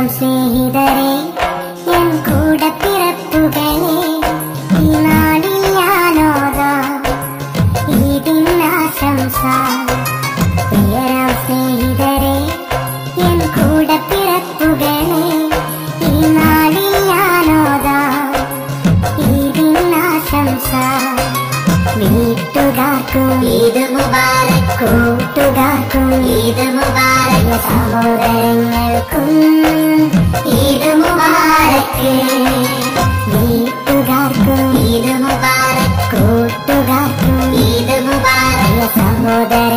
സ്നേഹിതരെ എൻ കൂടെ പിറപ്പുകളെ ഈ നാടിൽ ഞാനോതാം ഈദിനാശംസ പ്രിയരാം സ്നേഹിതരെ എൻ കൂടെ പിറപ്പുകളെ ഈ നാടിൽ ഞാനോതാം ഈദിനാശംസ വീട്ടുകാർക്കും ഈദ് മുബാരക് കൂട്ടുകാർക്കും ഈദ് മുബാരക് സഹോദരങ്ങൾക്കും ഈദ് മുബാരക് വീട്ടുകാർക്കും ഈദ് മുബാരക് കൂട്ടുകാർക്കും ഈദ് മുബാരക് സഹോദര